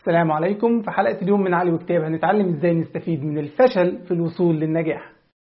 السلام عليكم في حلقة اليوم من علي وكتاب هنتعلم ازاي نستفيد من الفشل في الوصول للنجاح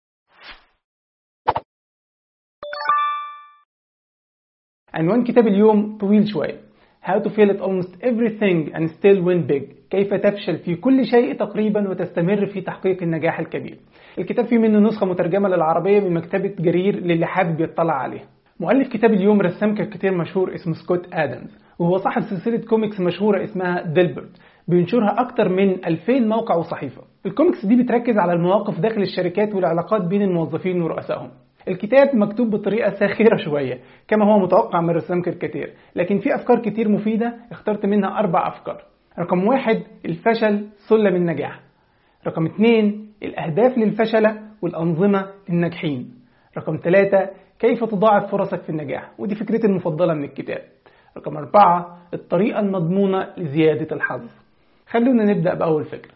عنوان كتاب اليوم طويل شوية How to fail at almost everything and still win big كيف تفشل في كل شيء تقريبا وتستمر في تحقيق النجاح الكبير الكتاب فيه منه نسخة مترجمة للعربية من مكتبة جرير للي حابب يطلع عليها مؤلف كتاب اليوم رسام كاريكاتير مشهور اسمه سكوت آدمز وهو صاحب سلسلة كوميكس مشهورة اسمها ديلبرت بينشرها أكتر من 2000 موقع وصحيفة الكوميكس دي بتركز على المواقف داخل الشركات والعلاقات بين الموظفين ورؤسائهم الكتاب مكتوب بطريقة ساخرة شوية كما هو متوقع من رسام كاريكاتير لكن في أفكار كتير مفيدة اخترت منها أربع أفكار رقم واحد الفشل سلم النجاح رقم اتنين الأهداف للفشلة والأنظمة للناجحين رقم ثلاثة كيف تضاعف فرصك في النجاح ودي فكرتي المفضلة من الكتاب رقم أربعة الطريقة المضمونة لزيادة الحظ خلونا نبدأ بأول فكرة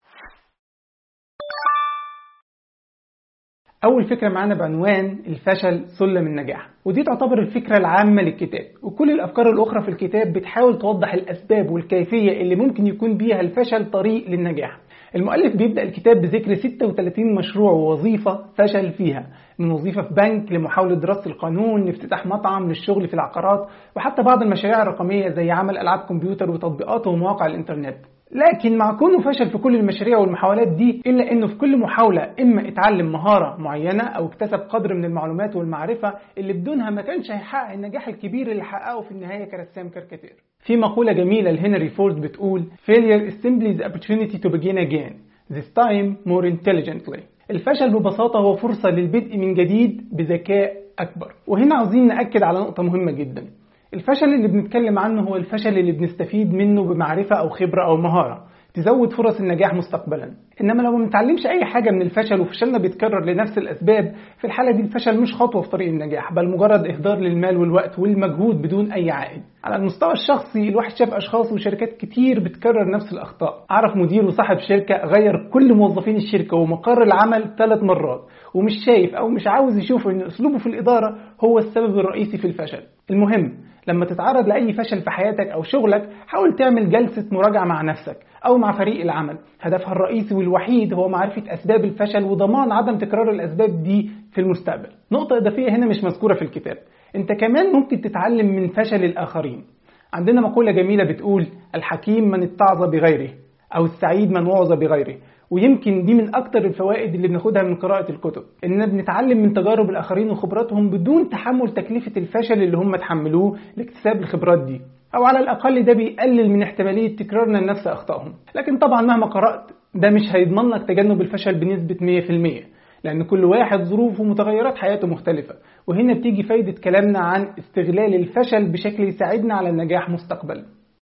أول فكرة معانا بعنوان الفشل سلم النجاح ودي تعتبر الفكرة العامة للكتاب وكل الأفكار الأخرى في الكتاب بتحاول توضح الأسباب والكيفية اللي ممكن يكون بيها الفشل طريق للنجاح المؤلف بيبدأ الكتاب بذكر 36 مشروع ووظيفة فشل فيها من وظيفة في بنك لمحاولة دراسة القانون لافتتاح مطعم للشغل في العقارات وحتى بعض المشاريع الرقمية زي عمل ألعاب كمبيوتر وتطبيقات ومواقع الإنترنت لكن مع كونه فشل في كل المشاريع والمحاولات دي إلا أنه في كل محاولة إما اتعلم مهارة معينة أو اكتسب قدر من المعلومات والمعرفة اللي بدونها ما كانش هيحقق النجاح الكبير اللي حققه في النهاية كرسام كاريكاتير في مقولة جميلة لهنري فورد بتقول Failure is simply the opportunity to begin again this time more intelligently الفشل ببساطة هو فرصة للبدء من جديد بذكاء أكبر وهنا عاوزين نأكد على نقطة مهمة جدا الفشل اللي بنتكلم عنه هو الفشل اللي بنستفيد منه بمعرفة أو خبرة أو مهارة تزود فرص النجاح مستقبلا انما لو ما بنتعلمش اي حاجه من الفشل وفشلنا بيتكرر لنفس الاسباب في الحاله دي الفشل مش خطوه في طريق النجاح بل مجرد اهدار للمال والوقت والمجهود بدون اي عائد على المستوى الشخصي الواحد شاف اشخاص وشركات كتير بتكرر نفس الاخطاء اعرف مدير وصاحب شركه غير كل موظفين الشركه ومقر العمل ثلاث مرات ومش شايف او مش عاوز يشوف ان اسلوبه في الاداره هو السبب الرئيسي في الفشل المهم لما تتعرض لأي فشل في حياتك أو شغلك حاول تعمل جلسة مراجعة مع نفسك أو مع فريق العمل هدفها الرئيسي والوحيد هو معرفة أسباب الفشل وضمان عدم تكرار الأسباب دي في المستقبل نقطة إضافية هنا مش مذكورة في الكتاب أنت كمان ممكن تتعلم من فشل الآخرين عندنا مقولة جميلة بتقول الحكيم من اتعظ بغيره أو السعيد من وعظ بغيره ويمكن دي من أكتر الفوائد اللي بناخدها من قراءة الكتب إننا بنتعلم من تجارب الآخرين وخبراتهم بدون تحمل تكلفة الفشل اللي هم تحملوه لاكتساب الخبرات دي أو على الأقل ده بيقلل من احتمالية تكرارنا لنفس أخطائهم لكن طبعا مهما قرأت ده مش هيضمن لك تجنب الفشل بنسبة 100% لأن كل واحد ظروفه ومتغيرات حياته مختلفة وهنا بتيجي فايدة كلامنا عن استغلال الفشل بشكل يساعدنا على النجاح مستقبلا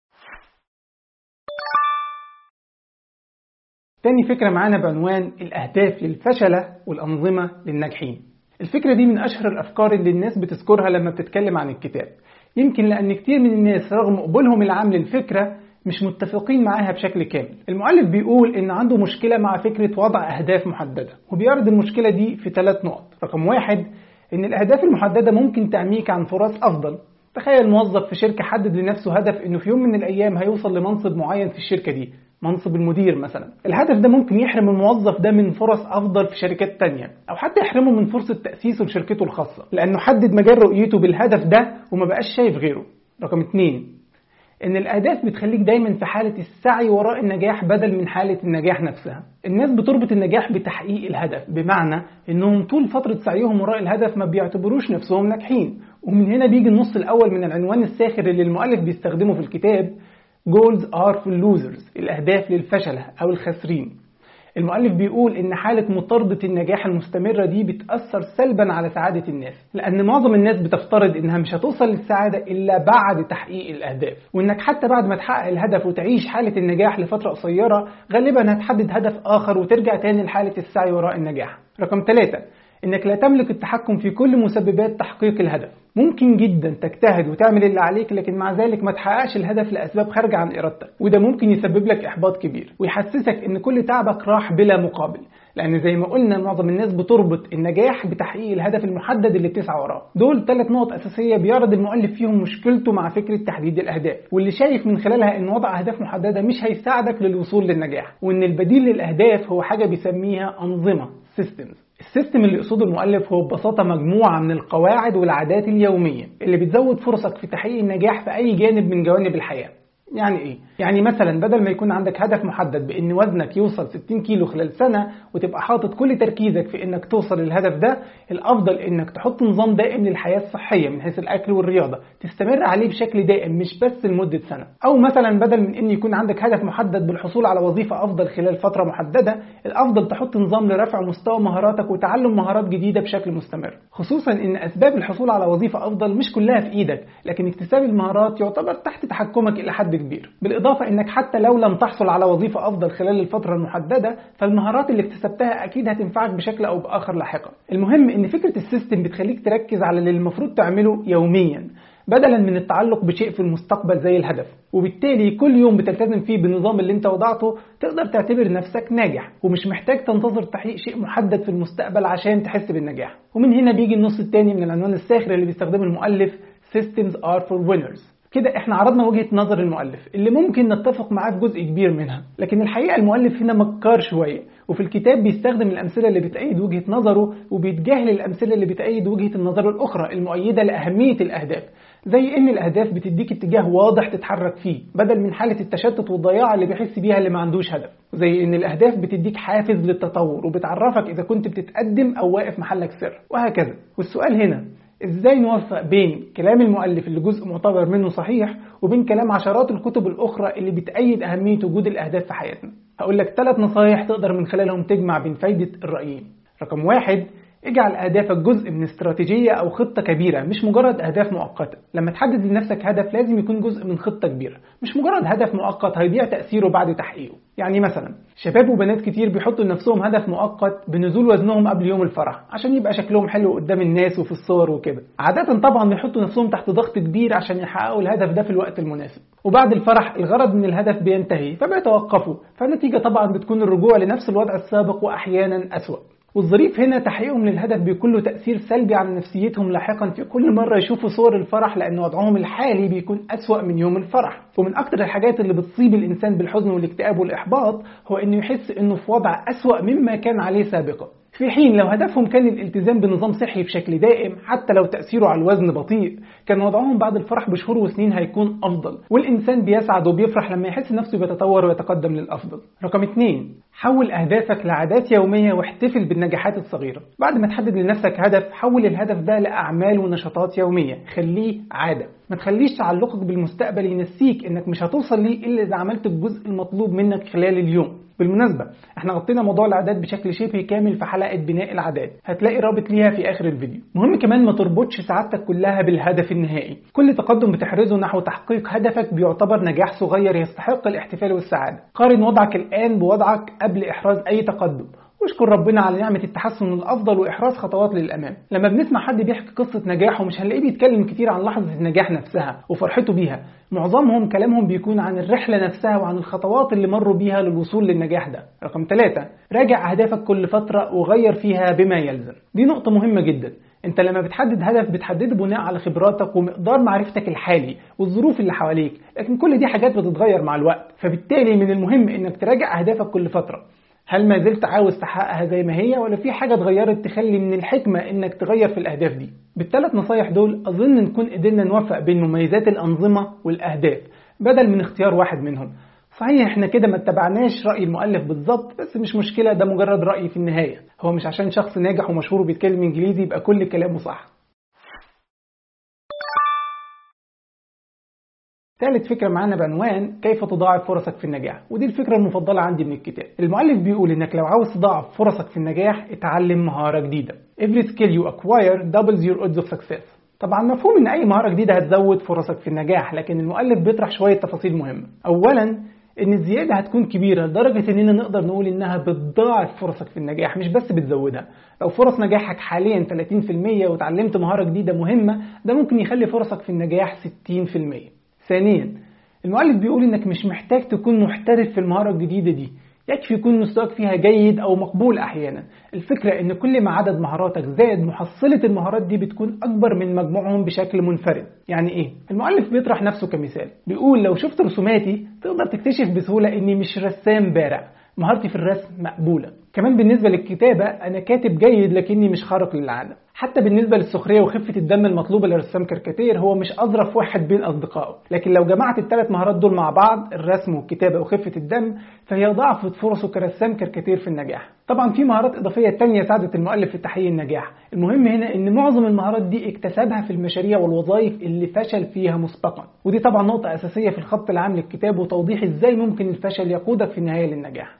تاني فكرة معانا بعنوان الأهداف للفشلة والأنظمة للناجحين الفكرة دي من أشهر الأفكار اللي الناس بتذكرها لما بتتكلم عن الكتاب يمكن لأن كتير من الناس رغم قبولهم العام للفكرة مش متفقين معاها بشكل كامل المؤلف بيقول إن عنده مشكلة مع فكرة وضع أهداف محددة وبيعرض المشكلة دي في ثلاث نقط رقم واحد إن الأهداف المحددة ممكن تعميك عن فرص أفضل تخيل موظف في شركة حدد لنفسه هدف إنه في يوم من الأيام هيوصل لمنصب معين في الشركة دي منصب المدير مثلا الهدف ده ممكن يحرم الموظف ده من فرص افضل في شركات تانية او حتى يحرمه من فرصة تأسيسه لشركته الخاصة لانه حدد مجال رؤيته بالهدف ده وما بقاش شايف غيره رقم اتنين ان الاهداف بتخليك دايما في حالة السعي وراء النجاح بدل من حالة النجاح نفسها الناس بتربط النجاح بتحقيق الهدف بمعنى انهم طول فترة سعيهم وراء الهدف ما بيعتبروش نفسهم ناجحين ومن هنا بيجي النص الاول من العنوان الساخر اللي المؤلف بيستخدمه في الكتاب Goals are for losers الأهداف للفشلة أو الخاسرين المؤلف بيقول إن حالة مطاردة النجاح المستمرة دي بتأثر سلبا على سعادة الناس لأن معظم الناس بتفترض إنها مش هتوصل للسعادة إلا بعد تحقيق الأهداف وإنك حتى بعد ما تحقق الهدف وتعيش حالة النجاح لفترة قصيرة غالبا هتحدد هدف آخر وترجع تاني لحالة السعي وراء النجاح رقم ثلاثة إنك لا تملك التحكم في كل مسببات تحقيق الهدف ممكن جدا تجتهد وتعمل اللي عليك لكن مع ذلك ما تحققش الهدف لأسباب خارجة عن إرادتك وده ممكن يسبب لك إحباط كبير ويحسسك إن كل تعبك راح بلا مقابل لان زي ما قلنا معظم الناس بتربط النجاح بتحقيق الهدف المحدد اللي بتسعى وراه دول ثلاث نقط اساسيه بيعرض المؤلف فيهم مشكلته مع فكره تحديد الاهداف واللي شايف من خلالها ان وضع اهداف محدده مش هيساعدك للوصول للنجاح وان البديل للاهداف هو حاجه بيسميها انظمه سيستمز السيستم اللي يقصده المؤلف هو ببساطة مجموعة من القواعد والعادات اليومية اللي بتزود فرصك في تحقيق النجاح في أي جانب من جوانب الحياة يعني ايه؟ يعني مثلا بدل ما يكون عندك هدف محدد بان وزنك يوصل 60 كيلو خلال سنه وتبقى حاطط كل تركيزك في انك توصل للهدف ده، الافضل انك تحط نظام دائم للحياه الصحيه من حيث الاكل والرياضه، تستمر عليه بشكل دائم مش بس لمده سنه. او مثلا بدل من ان يكون عندك هدف محدد بالحصول على وظيفه افضل خلال فتره محدده، الافضل تحط نظام لرفع مستوى مهاراتك وتعلم مهارات جديده بشكل مستمر. خصوصا ان اسباب الحصول على وظيفه افضل مش كلها في ايدك، لكن اكتساب المهارات يعتبر تحت تحكمك الى حد كبير بالإضافة إنك حتى لو لم تحصل على وظيفة أفضل خلال الفترة المحددة فالمهارات اللي اكتسبتها أكيد هتنفعك بشكل أو بآخر لاحقا المهم إن فكرة السيستم بتخليك تركز على اللي المفروض تعمله يوميا بدلا من التعلق بشيء في المستقبل زي الهدف وبالتالي كل يوم بتلتزم فيه بالنظام اللي انت وضعته تقدر تعتبر نفسك ناجح ومش محتاج تنتظر تحقيق شيء محدد في المستقبل عشان تحس بالنجاح ومن هنا بيجي النص الثاني من العنوان الساخر اللي بيستخدمه المؤلف Systems are for winners كده احنا عرضنا وجهة نظر المؤلف اللي ممكن نتفق معاه في جزء كبير منها لكن الحقيقة المؤلف هنا مكار شوية وفي الكتاب بيستخدم الأمثلة اللي بتأيد وجهة نظره وبيتجاهل الأمثلة اللي بتأيد وجهة النظر الأخرى المؤيدة لأهمية الأهداف زي ان الاهداف بتديك اتجاه واضح تتحرك فيه بدل من حاله التشتت والضياع اللي بيحس بيها اللي ما عندوش هدف زي ان الاهداف بتديك حافز للتطور وبتعرفك اذا كنت بتتقدم او واقف محلك سر وهكذا والسؤال هنا ازاي نوفق بين كلام المؤلف اللي جزء معتبر منه صحيح وبين كلام عشرات الكتب الاخرى اللي بتأيد اهمية وجود الاهداف في حياتنا هقول لك ثلاث نصايح تقدر من خلالهم تجمع بين فايدة الرأيين رقم واحد اجعل أهدافك جزء من استراتيجية أو خطة كبيرة مش مجرد أهداف مؤقتة لما تحدد لنفسك هدف لازم يكون جزء من خطة كبيرة مش مجرد هدف مؤقت هيضيع تأثيره بعد تحقيقه يعني مثلا شباب وبنات كتير بيحطوا لنفسهم هدف مؤقت بنزول وزنهم قبل يوم الفرح عشان يبقى شكلهم حلو قدام الناس وفي الصور وكده عادة طبعا بيحطوا نفسهم تحت ضغط كبير عشان يحققوا الهدف ده في الوقت المناسب وبعد الفرح الغرض من الهدف بينتهي فبيتوقفوا فالنتيجة طبعا بتكون الرجوع لنفس الوضع السابق وأحيانا أسوأ والظريف هنا تحقيقهم للهدف بيكون له تأثير سلبي على نفسيتهم لاحقا في كل مرة يشوفوا صور الفرح لأن وضعهم الحالي بيكون أسوأ من يوم الفرح ومن أكتر الحاجات اللي بتصيب الإنسان بالحزن والاكتئاب والإحباط هو إنه يحس إنه في وضع أسوأ مما كان عليه سابقا في حين لو هدفهم كان الالتزام بنظام صحي بشكل دائم حتى لو تأثيره على الوزن بطيء كان وضعهم بعد الفرح بشهور وسنين هيكون أفضل والإنسان بيسعد وبيفرح لما يحس نفسه بيتطور ويتقدم للأفضل رقم اتنين حول أهدافك لعادات يومية واحتفل بالنجاحات الصغيرة بعد ما تحدد لنفسك هدف حول الهدف ده لأعمال ونشاطات يومية خليه عادة ما تخليش تعلقك بالمستقبل ينسيك انك مش هتوصل ليه الا اذا عملت الجزء المطلوب منك خلال اليوم بالمناسبة احنا غطينا موضوع العادات بشكل شبه كامل في حلقة بناء العادات هتلاقي رابط ليها في اخر الفيديو مهم كمان ما تربطش سعادتك كلها بالهدف النهائي كل تقدم بتحرزه نحو تحقيق هدفك بيعتبر نجاح صغير يستحق الاحتفال والسعادة قارن وضعك الآن بوضعك قبل إحراز أي تقدم واشكر ربنا على نعمة التحسن الأفضل وإحراز خطوات للأمام لما بنسمع حد بيحكي قصة نجاحه مش هنلاقيه بيتكلم كتير عن لحظة النجاح نفسها وفرحته بيها معظمهم كلامهم بيكون عن الرحلة نفسها وعن الخطوات اللي مروا بيها للوصول للنجاح ده رقم ثلاثة راجع أهدافك كل فترة وغير فيها بما يلزم دي نقطة مهمة جدا انت لما بتحدد هدف بتحدده بناء على خبراتك ومقدار معرفتك الحالي والظروف اللي حواليك لكن كل دي حاجات بتتغير مع الوقت فبالتالي من المهم انك تراجع اهدافك كل فترة هل ما زلت عاوز تحققها زي ما هي ولا في حاجة اتغيرت تخلي من الحكمة انك تغير في الاهداف دي بالثلاث نصايح دول اظن نكون قدرنا نوفق بين مميزات الانظمة والاهداف بدل من اختيار واحد منهم صحيح احنا كده ما اتبعناش رأي المؤلف بالظبط بس مش مشكلة ده مجرد رأي في النهاية هو مش عشان شخص ناجح ومشهور وبيتكلم انجليزي يبقى كل كلامه صح ثالث فكرة معانا بعنوان كيف تضاعف فرصك في النجاح ودي الفكرة المفضلة عندي من الكتاب المؤلف بيقول انك لو عاوز تضاعف فرصك في النجاح اتعلم مهارة جديدة Every skill you acquire doubles your odds of success طبعا مفهوم ان اي مهارة جديدة هتزود فرصك في النجاح لكن المؤلف بيطرح شوية تفاصيل مهمة اولا ان الزيادة هتكون كبيرة لدرجة اننا نقدر نقول انها بتضاعف فرصك في النجاح مش بس بتزودها لو فرص نجاحك حاليا 30% وتعلمت مهارة جديدة مهمة ده ممكن يخلي فرصك في النجاح 60% ثانيا المؤلف بيقول انك مش محتاج تكون محترف في المهارة الجديدة دي يكفي يكون مستواك فيها جيد او مقبول احيانا الفكرة ان كل ما عدد مهاراتك زاد محصلة المهارات دي بتكون اكبر من مجموعهم بشكل منفرد يعني ايه المؤلف بيطرح نفسه كمثال بيقول لو شفت رسوماتي تقدر تكتشف بسهولة اني مش رسام بارع مهارتي في الرسم مقبولة كمان بالنسبة للكتابة أنا كاتب جيد لكني مش خارق للعادة حتى بالنسبة للسخرية وخفة الدم المطلوبة لرسام كاريكاتير هو مش أظرف واحد بين أصدقائه لكن لو جمعت الثلاث مهارات دول مع بعض الرسم والكتابة وخفة الدم فهي ضعفت فرصه كرسام كاريكاتير في النجاح طبعا في مهارات إضافية تانية ساعدت المؤلف في تحقيق النجاح المهم هنا إن معظم المهارات دي اكتسبها في المشاريع والوظائف اللي فشل فيها مسبقا ودي طبعا نقطة أساسية في الخط العام للكتاب وتوضيح إزاي ممكن الفشل يقودك في النهاية للنجاح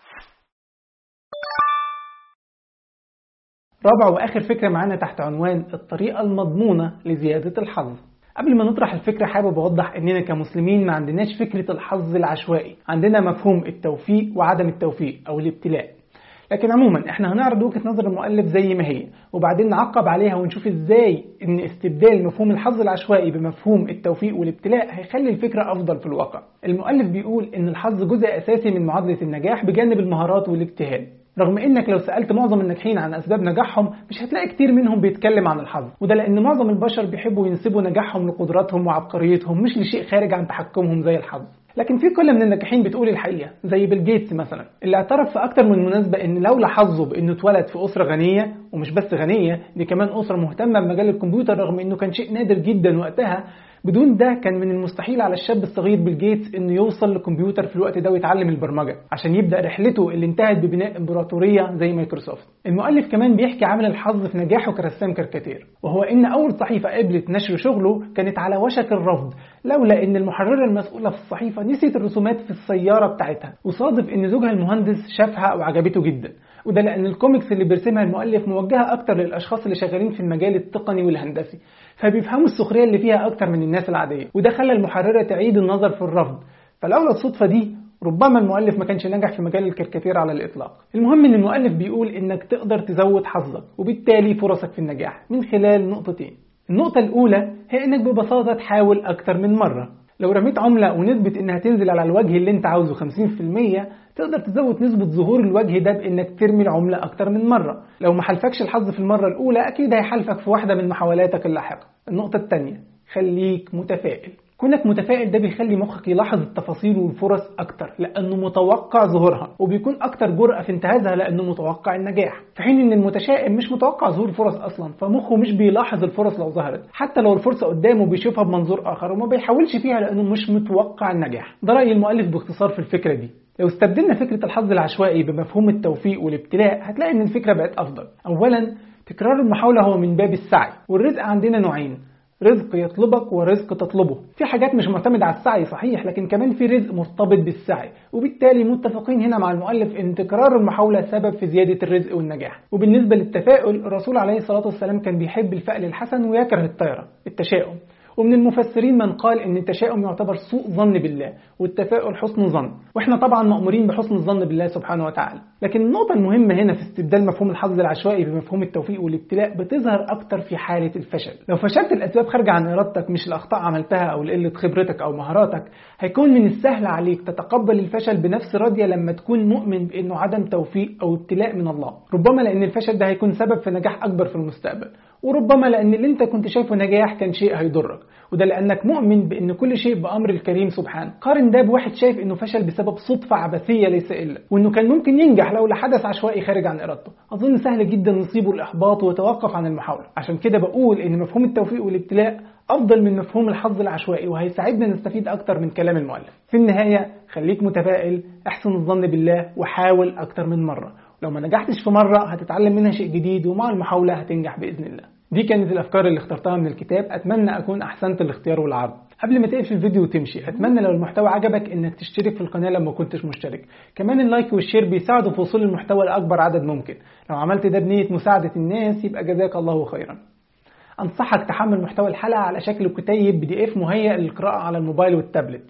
رابع واخر فكره معانا تحت عنوان الطريقه المضمونه لزياده الحظ قبل ما نطرح الفكرة حابب أوضح إننا كمسلمين ما عندناش فكرة الحظ العشوائي عندنا مفهوم التوفيق وعدم التوفيق أو الابتلاء لكن عموما احنا هنعرض وجهة نظر المؤلف زي ما هي وبعدين نعقب عليها ونشوف ازاي ان استبدال مفهوم الحظ العشوائي بمفهوم التوفيق والابتلاء هيخلي الفكرة افضل في الواقع المؤلف بيقول ان الحظ جزء اساسي من معادلة النجاح بجانب المهارات والاجتهاد رغم انك لو سالت معظم الناجحين عن اسباب نجاحهم مش هتلاقي كتير منهم بيتكلم عن الحظ وده لان معظم البشر بيحبوا ينسبوا نجاحهم لقدراتهم وعبقريتهم مش لشيء خارج عن تحكمهم زي الحظ لكن في قله من الناجحين بتقول الحقيقه زي بيل جيتس مثلا اللي اعترف في اكتر من مناسبه ان لولا حظه بانه اتولد في اسره غنيه ومش بس غنيه دي كمان اسره مهتمه بمجال الكمبيوتر رغم انه كان شيء نادر جدا وقتها بدون ده كان من المستحيل على الشاب الصغير بيل جيتس انه يوصل لكمبيوتر في الوقت ده ويتعلم البرمجه عشان يبدا رحلته اللي انتهت ببناء امبراطوريه زي مايكروسوفت المؤلف كمان بيحكي عامل الحظ في نجاحه كرسام كاريكاتير وهو ان اول صحيفه قبلت نشر شغله كانت على وشك الرفض لولا ان المحرره المسؤوله في الصحيفه نسيت الرسومات في السياره بتاعتها وصادف ان زوجها المهندس شافها وعجبته جدا وده لان الكوميكس اللي بيرسمها المؤلف موجهه اكتر للاشخاص اللي شغالين في المجال التقني والهندسي فبيفهموا السخريه اللي فيها اكتر من الناس العاديه وده خلى المحرره تعيد النظر في الرفض فلولا الصدفه دي ربما المؤلف ما كانش نجح في مجال الكاريكاتير على الاطلاق المهم ان المؤلف بيقول انك تقدر تزود حظك وبالتالي فرصك في النجاح من خلال نقطتين النقطه الاولى هي انك ببساطه تحاول اكتر من مره لو رميت عملة ونثبت انها تنزل على الوجه اللي انت عاوزه 50% تقدر تزود نسبة ظهور الوجه ده بانك ترمي العملة اكتر من مرة لو ما حلفكش الحظ في المرة الاولى اكيد هيحالفك في واحدة من محاولاتك اللاحقة النقطة الثانية خليك متفائل كونك متفائل ده بيخلي مخك يلاحظ التفاصيل والفرص اكتر لانه متوقع ظهورها وبيكون اكتر جرأة في انتهازها لانه متوقع النجاح في حين ان المتشائم مش متوقع ظهور الفرص اصلا فمخه مش بيلاحظ الفرص لو ظهرت حتى لو الفرصة قدامه بيشوفها بمنظور اخر وما بيحاولش فيها لانه مش متوقع النجاح ده رأي المؤلف باختصار في الفكرة دي لو استبدلنا فكرة الحظ العشوائي بمفهوم التوفيق والابتلاء هتلاقي ان الفكرة بقت افضل اولا تكرار المحاولة هو من باب السعي والرزق عندنا نوعين رزق يطلبك ورزق تطلبه في حاجات مش معتمدة على السعي صحيح لكن كمان في رزق مرتبط بالسعي وبالتالي متفقين هنا مع المؤلف ان تكرار المحاولة سبب في زيادة الرزق والنجاح وبالنسبة للتفاؤل الرسول عليه الصلاة والسلام كان بيحب الفأل الحسن ويكره الطيرة التشاؤم ومن المفسرين من قال ان التشاؤم يعتبر سوء ظن بالله والتفاؤل حسن ظن واحنا طبعا مأمورين بحسن الظن بالله سبحانه وتعالى لكن النقطة المهمة هنا في استبدال مفهوم الحظ العشوائي بمفهوم التوفيق والابتلاء بتظهر اكتر في حالة الفشل لو فشلت الاسباب خارجة عن ارادتك مش الاخطاء عملتها او لقلة خبرتك او مهاراتك هيكون من السهل عليك تتقبل الفشل بنفس راضية لما تكون مؤمن بانه عدم توفيق او ابتلاء من الله ربما لان الفشل ده هيكون سبب في نجاح اكبر في المستقبل وربما لان اللي انت كنت شايفه نجاح كان شيء هيضرك وده لانك مؤمن بان كل شيء بامر الكريم سبحانه قارن ده بواحد شايف انه فشل بسبب صدفه عبثيه ليس الا وانه كان ممكن ينجح لو لحدث عشوائي خارج عن ارادته اظن سهل جدا نصيبه الاحباط ويتوقف عن المحاوله عشان كده بقول ان مفهوم التوفيق والابتلاء افضل من مفهوم الحظ العشوائي وهيساعدنا نستفيد اكتر من كلام المؤلف في النهايه خليك متفائل احسن الظن بالله وحاول اكتر من مره لو ما نجحتش في مرة هتتعلم منها شيء جديد ومع المحاولة هتنجح بإذن الله دي كانت الأفكار اللي اخترتها من الكتاب أتمنى أكون أحسنت الاختيار والعرض قبل ما تقفل الفيديو وتمشي أتمنى لو المحتوى عجبك إنك تشترك في القناة لو ما كنتش مشترك كمان اللايك والشير بيساعدوا في وصول المحتوى لأكبر عدد ممكن لو عملت ده بنية مساعدة الناس يبقى جزاك الله خيرا أنصحك تحمل محتوى الحلقة على شكل كتيب بي دي اف مهيأ للقراءة على الموبايل والتابلت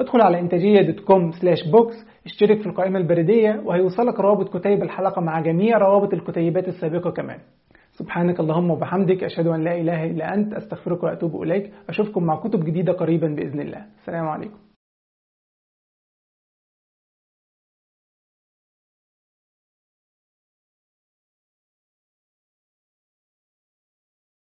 ادخل على انتاجية دوت كوم سلاش بوكس اشترك في القائمة البريدية وهيوصلك روابط كتيب الحلقة مع جميع روابط الكتيبات السابقة كمان سبحانك اللهم وبحمدك أشهد أن لا إله إلا أنت أستغفرك وأتوب إليك أشوفكم مع كتب جديدة قريبا بإذن الله السلام عليكم